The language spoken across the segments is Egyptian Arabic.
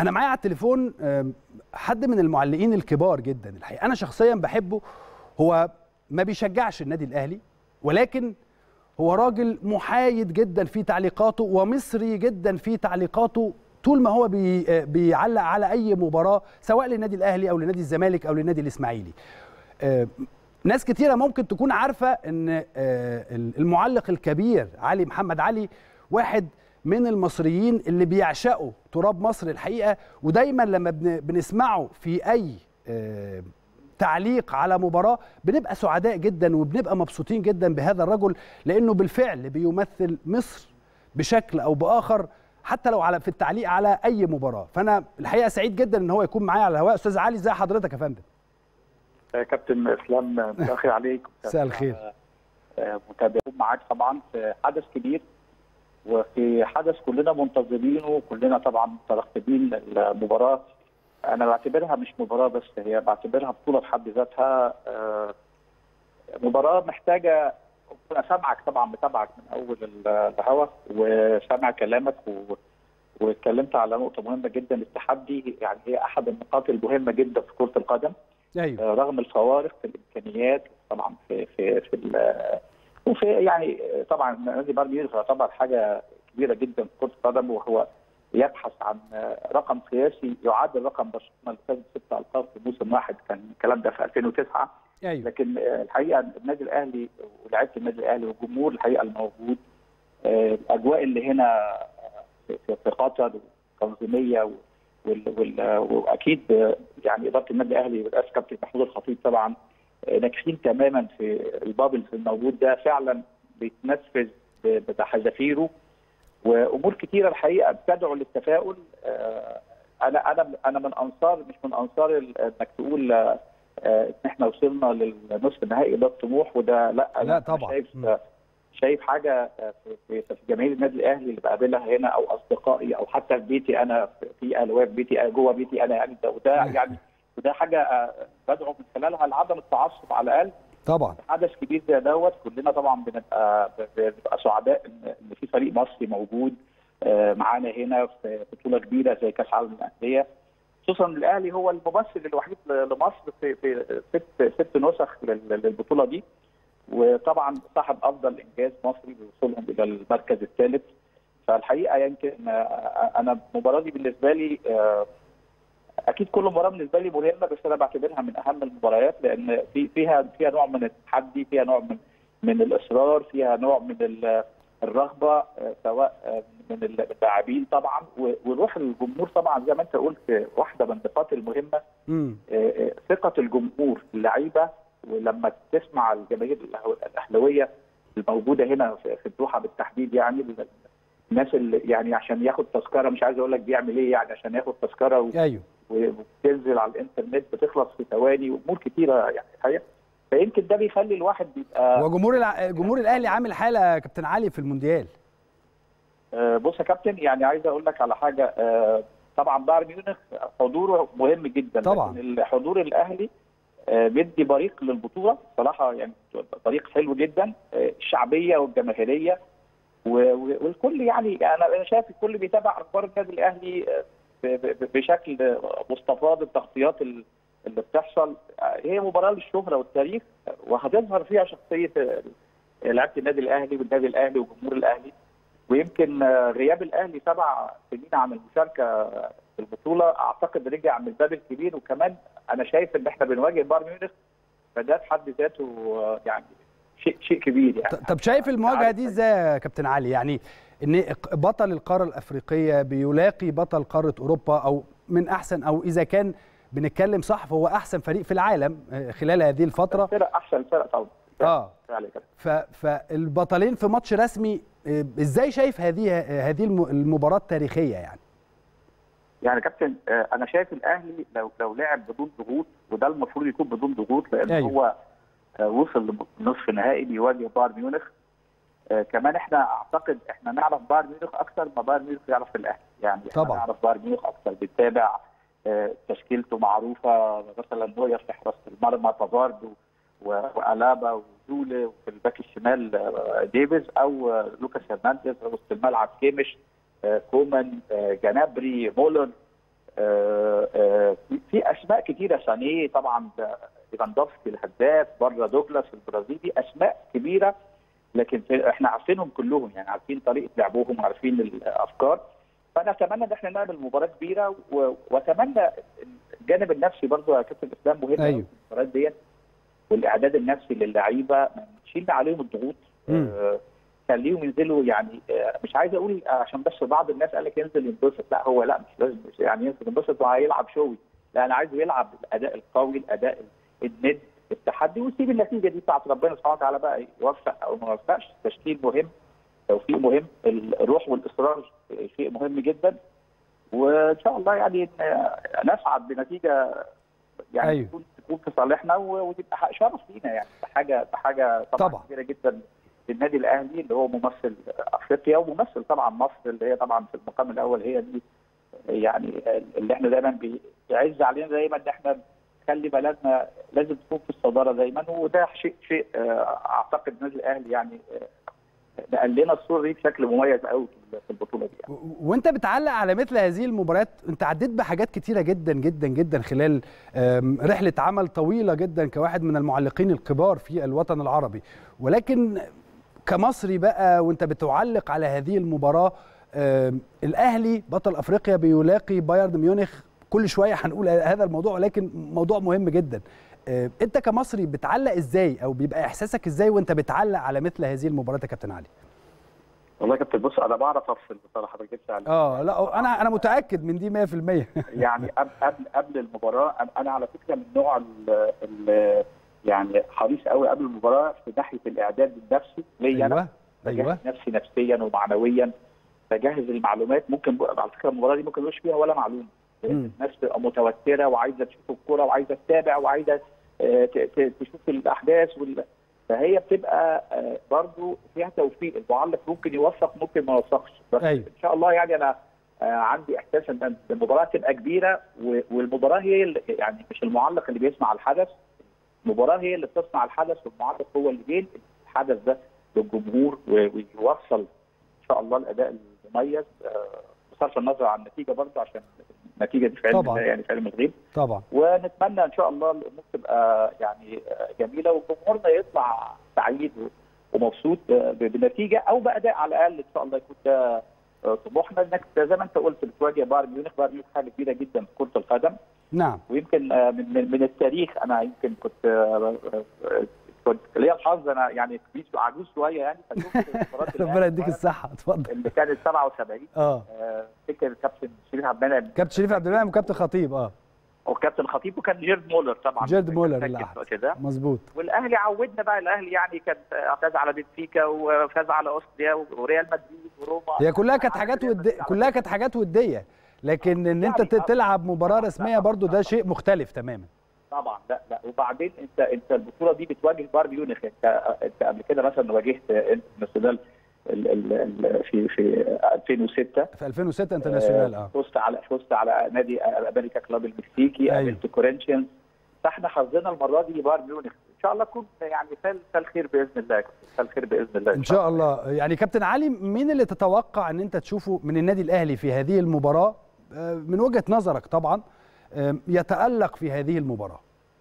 انا معايا على التليفون آم، حد من المعلقين الكبار جدا الحقيقه انا شخصيا بحبه هو ما بيشجعش النادي الاهلي ولكن هو راجل محايد جدا في تعليقاته ومصري جدا في تعليقاته طول ما هو بي آه، بيعلق على اي مباراه سواء للنادي الاهلي او لنادي الزمالك او للنادي الاسماعيلي آه، ناس كتيره ممكن تكون عارفه ان آه، المعلق الكبير علي محمد علي واحد من المصريين اللي بيعشقوا تراب مصر الحقيقه ودايما لما بن- بنسمعه في اي آه، تعليق على مباراه بنبقى سعداء جدا وبنبقى مبسوطين جدا بهذا الرجل لانه بالفعل بيمثل مصر بشكل او باخر حتى لو على في التعليق على اي مباراه فانا الحقيقه سعيد جدا ان هو يكون معايا على الهواء استاذ علي ازي حضرتك يا فندم آه، كابتن اسلام آه، مساء الخير عليك مساء الخير. آه، متابعين معاك طبعا في حدث كبير وفي حدث كلنا منتظرينه وكلنا طبعا مترقبين المباراه انا بعتبرها مش مباراه بس هي بعتبرها بطوله في حد ذاتها آه، مباراه محتاجه انا سامعك طبعا متابعك من اول ال- الهوا وسامع كلامك و... واتكلمت على نقطه مهمه جدا التحدي يعني هي احد النقاط المهمه جدا في كره القدم ايوه آه، رغم الفوارق في الامكانيات طبعا في في في ال- وفي يعني آه، طبعا نادي بايرن ميونخ يعتبر حاجه كبيره جدا في كره القدم وهو يبحث عن آه، رقم قياسي يعادل رقم برشلونه اللي فاز بست القاب في موسم واحد كان الكلام ده في 2009 ايوه لكن آه، الحقيقه النادي الاهلي ولاعيبه النادي الاهلي والجمهور الحقيقه الموجود آه، الاجواء اللي هنا في- في في قطر تنظيميه و- وال- وال- واكيد آه، يعني اداره النادي الاهلي برئاسه كابتن محمود الخطيب طبعا آه، ناجحين تماما في البابل الموجود ده فعلا بيتنفذ ب- بحذافيره وامور كثيره الحقيقه بتدعو للتفاؤل آه، انا انا انا من انصار مش من انصار ال- انك تقول آه، آه، ان احنا وصلنا للنصف النهائي ده الطموح وده لا أنا لا طبعاً. شايف مم. شايف حاجه آه، في في- في جماهير النادي الاهلي اللي بقابلها هنا او اصدقائي او حتى في بيتي انا في- في اهلاويه في بيتي جوه بيتي انا يعني ده وده يعني وده حاجه آه، بدعو من خلالها لعدم التعصب على الاقل طبعا حدث كبير زي دوت كلنا طبعا بنبقى بنبقى سعداء ان إن في فريق مصري موجود آه، معانا هنا في بطوله كبيره زي كاس عالم الانديه خصوصا الاهلي هو الممثل الوحيد ل- لمصر في في ست ست نسخ لل- للبطوله دي وطبعا صاحب افضل انجاز مصري بوصولهم الى المركز الثالث فالحقيقه يمكن آه، انا المباراه دي بالنسبه لي آه، اكيد كل مباراه بالنسبه لي مهمه بس انا بعتبرها من اهم المباريات لان في فيها فيها نوع من التحدي فيها نوع من من الاصرار فيها نوع من ال- الرغبه آه، سواء آه، من اللاعبين طبعا و- وروح الجمهور طبعا زي ما انت قلت واحده من النقاط المهمه امم آه، آه، ثقه الجمهور في اللعيبه ولما تسمع الجماهير الأهو- الاهلاويه الموجوده هنا في في الدوحه بالتحديد يعني ال- الناس اللي يعني عشان ياخد تذكره مش عايز اقول لك بيعمل ايه يعني عشان ياخد تذكره و- ايوه وبتنزل على الانترنت بتخلص في ثواني وامور كتيره يعني الحقيقه فيمكن ده بيخلي الواحد بيبقى وجمهور الع... جمهور الاهلي عامل حاله يا كابتن علي في المونديال آه، بص يا كابتن يعني عايز اقول لك على حاجه آه، طبعا بايرن ميونخ حضوره مهم جدا طبعاً. لكن الحضور الاهلي آه، بيدي بريق للبطوله صراحه يعني بريق حلو جدا آه، الشعبيه والجماهيريه و- و- والكل يعني انا انا شايف الكل بيتابع اخبار النادي الاهلي آه، ب- ب- بشكل مستفاض التغطيات ال- اللي بتحصل آه، هي مباراه للشهره والتاريخ آه، وهتظهر فيها شخصيه آه، لعيبه النادي الاهلي والنادي الاهلي وجمهور الاهلي ويمكن آه، غياب الاهلي سبع سنين عن المشاركه في البطوله اعتقد رجع من الباب الكبير وكمان انا شايف ان احنا بنواجه بايرن ميونخ فده في حد ذاته آه، يعني شيء شيء كبير يعني ط- طب شايف المواجهه دي ازاي يا كابتن علي يعني ان بطل القاره الافريقيه بيلاقي بطل قاره اوروبا او من احسن او اذا كان بنتكلم صح فهو احسن فريق في العالم آه، خلال هذه الفتره فرق احسن فرق طبعا اه فعلا كده. ف... فالبطلين في ماتش رسمي آه، ازاي شايف هذه آه، هذه الم- المباراه التاريخيه يعني يعني كابتن آه، انا شايف الاهلي لو لو لعب بدون ضغوط وده المفروض يكون بدون ضغوط لان أيوة. هو آه، وصل لنصف نهائي بيواجه بايرن ميونخ آه، كمان احنا اعتقد احنا نعرف بايرن ميونخ اكثر ما بايرن ميونخ يعرف الاهلي يعني احنا طبعاً. نعرف بايرن ميونخ اكثر بنتابع آه، تشكيلته معروفه مثلا نوير في حراسه المرمى بافارد و- والابا وزولي وفي الباك الشمال آه، ديفيز او آه، لوكاس هرنانديز وسط الملعب كيمش آه، كومان آه، جنابري مولر آه، آه، في- في اسماء كتيره سانيه طبعا ده ليفاندوفسكي الهداف بره دوجلاس البرازيلي اسماء كبيره لكن في احنا عارفينهم كلهم يعني عارفين طريقه لعبهم وعارفين الافكار فانا اتمنى ان احنا نعمل مباراه كبيره و- واتمنى الجانب النفسي برضه يا كابتن اسلام مهم أيوه. أوي في المباريات ديت والاعداد النفسي للعيبه ما نشيل عليهم الضغوط مم. آه، خليهم ينزلوا يعني آه، مش عايز اقول عشان بس بعض الناس قال لك ينزل ينبسط لا هو لا مش لازم مش يعني ينزل ينبسط وهيلعب شوي لا انا عايزه يلعب الاداء القوي الاداء الند التحدي ويسيب النتيجه دي بتاعت ربنا سبحانه وتعالى بقى يوفق او ما يوفقش تشكيل مهم توفيق مهم الروح والاصرار شيء مهم جدا وان شاء الله يعني آه، نسعد بنتيجه يعني أيوه. تكون تكون في صالحنا و- وتبقى حق- شرف لينا يعني بحاجه بحاجه طبعا, طبعا. كبيره جدا للنادي الاهلي اللي هو ممثل افريقيا وممثل طبعا مصر اللي هي طبعا في المقام الاول هي دي يعني اللي احنا دايما بيعز علينا دايما ان احنا نخلي بلدنا لازم تكون في الصداره دايما وده شيء شيء آه، اعتقد النادي الاهلي يعني آه، نقل لنا الصوره دي بشكل مميز قوي في البطوله دي يعني. و- وانت بتعلق على مثل هذه المباريات انت عديت بحاجات كتيره جدا جدا جدا خلال آم، رحله عمل طويله جدا كواحد من المعلقين الكبار في الوطن العربي ولكن كمصري بقى وانت بتعلق على هذه المباراه آم، الاهلي بطل افريقيا بيلاقي بايرن ميونخ كل شويه هنقول هذا الموضوع ولكن موضوع مهم جدا آم، انت كمصري بتعلق ازاي او بيبقى احساسك ازاي وانت بتعلق على مثل هذه المباريات يا كابتن علي والله يا كابتن بص انا بعرف افصل بصراحه ما اكذبش عليك اه لا انا انا متاكد من دي 100% يعني قبل قبل قبل المباراه أنا- انا على فكره من النوع ال- ال- يعني حريص قوي قبل المباراه في ناحيه الاعداد النفسي ليا انا ايوه ايوه بجهز نفسي نفسيا ومعنويا بجهز المعلومات ممكن ب- على فكره المباراه دي ممكن مش فيها ولا معلومه مم. الناس تبقى متوتره وعايزه تشوف الكوره وعايزه تتابع وعايزه آه، ت- ت- تشوف الاحداث وال... فهي بتبقى آه، برضو فيها توفيق المعلق ممكن يوفق ممكن ما يوفقش بس أيوة. ان شاء الله يعني انا آه، عندي احساس ان المباراه تبقى كبيره و- والمباراه هي اللي يعني مش المعلق اللي بيسمع الحدث المباراه هي اللي بتصنع الحدث والمعلق هو اللي بينقل الحدث ده للجمهور و- ويوصل ان شاء الله الاداء المميز آه، بصرف النظر عن النتيجه برضه عشان النتيجه دي في علم طبعاً. الله يعني في علم الغيب طبعا ونتمنى ان شاء الله الامور تبقى يعني آه، جميله وجمهورنا يطلع سعيد ومبسوط آه، بنتيجه او باداء على الاقل ان شاء الله يكون ده آه، طموحنا انك زي ما انت قلت بتواجه بايرن ميونخ بايرن ميونخ حاجه كبيره جدا في كره القدم نعم ويمكن آه، من من من التاريخ انا يمكن كنت آه، آه، كنت ليا الحظ انا يعني كبير عجوز شويه يعني فشفت مباراه ربنا يديك الصحه اتفضل اللي كانت 77 اه آه، افتكر الكابتن شريف عبد المنعم كابتن شريف عبد المنعم وكابتن خطيب اه وكابتن خطيب وكان جيرد مولر طبعا جيرد مولر فاكر اللي كده مظبوط والاهلي عودنا بقى الاهلي يعني كان فاز على بنفيكا وفاز على اوستريا وريال مدريد وروما هي كلها كانت حاجات ودية كلها كانت حاجات وديه لكن ان انت يعني ت- تلعب مباراه رسميه برضو ده شيء مختلف تماما طبعا لا لا وبعدين انت انت البطوله دي بتواجه بايرن ميونخ انت انت قبل كده مثلا واجهت انترناسيونال ال- ال- ال- في في 2006 في 2006 انترناسيونال اه فزت على فزت على نادي امريكا كلاب المكسيكي أيوة. قابلت كورنثيانز فاحنا حظنا المره دي بايرن ميونخ ان شاء الله تكون يعني فال فال خير باذن الله فال خير باذن الله ان شاء الله يعني كابتن علي مين اللي تتوقع ان انت تشوفه من النادي الاهلي في هذه المباراه آه، من وجهه نظرك طبعا آه، يتالق في هذه المباراه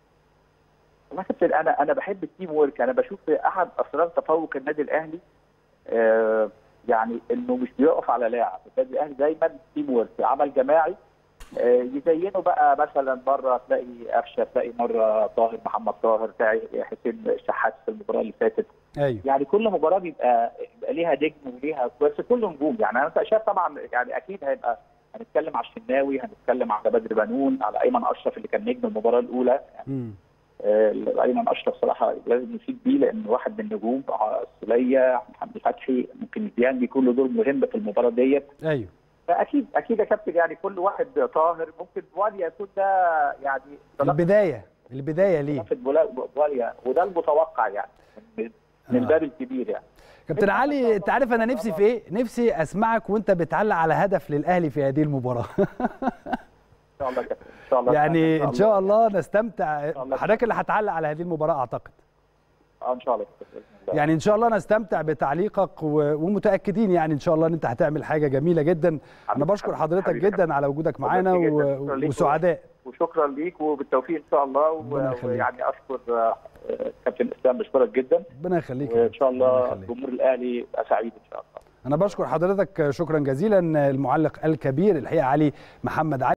والله يا كابتن انا انا بحب التيم وورك انا بشوف احد اسرار تفوق النادي الاهلي آه يعني انه مش بيقف على لاعب النادي الاهلي دايما تيم وورك عمل جماعي آه يزينوا بقى مثلا مره تلاقي قفشه تلاقي مره طاهر محمد طاهر تلاقي حسين الشحات في المباراه اللي فاتت ايوه يعني كل مباراه بيبقى بيبقى ليها نجم وليها بس كله نجوم يعني انا شايف طبعا يعني اكيد هيبقى هنتكلم على الشناوي هنتكلم على بدر بنون على ايمن اشرف اللي كان نجم المباراه الاولى امم آه، ايمن اشرف صراحه لازم نفيد بيه لان واحد من النجوم آه، السوليه محمد فتحي ممكن ديان بيكون له دور مهم في المباراه ديت ايوه فاكيد اكيد يا كابتن يعني كل واحد طاهر ممكن بواليا يكون ده يعني البدايه البدايه ليه في بواليا وده المتوقع يعني من من آه. الباب الكبير يعني كابتن علي انت عارف انا نفسي في ايه نفسي اسمعك وانت بتعلق على هدف للاهلي في هذه المباراه ان شاء الله يا كابتن ان شاء الله يعني ان شاء الله نستمتع الله. حضرتك اللي هتعلق على هذه المباراه اعتقد اه ان شاء الله بإذن الله. يعني ان شاء الله نستمتع بتعليقك و- ومتاكدين يعني ان شاء الله ان انت هتعمل حاجه جميله جدا انا حبيبي- بشكر حبيبي- حضرتك حبيبي. جدا على وجودك معانا جداً. و- شكراً ليك. وسعداء وشكرا ليك وبالتوفيق ان شاء الله ربنا و- يخليك. ويعني اشكر آه، آه، كابتن اسلام بشكرك جدا ربنا يخليك يا وان باشا. شاء ربنا الله يخليك. جمهور الاهلي يبقى سعيد ان شاء الله انا بشكر حضرتك شكرا جزيلا المعلق الكبير الحقيقه علي محمد علي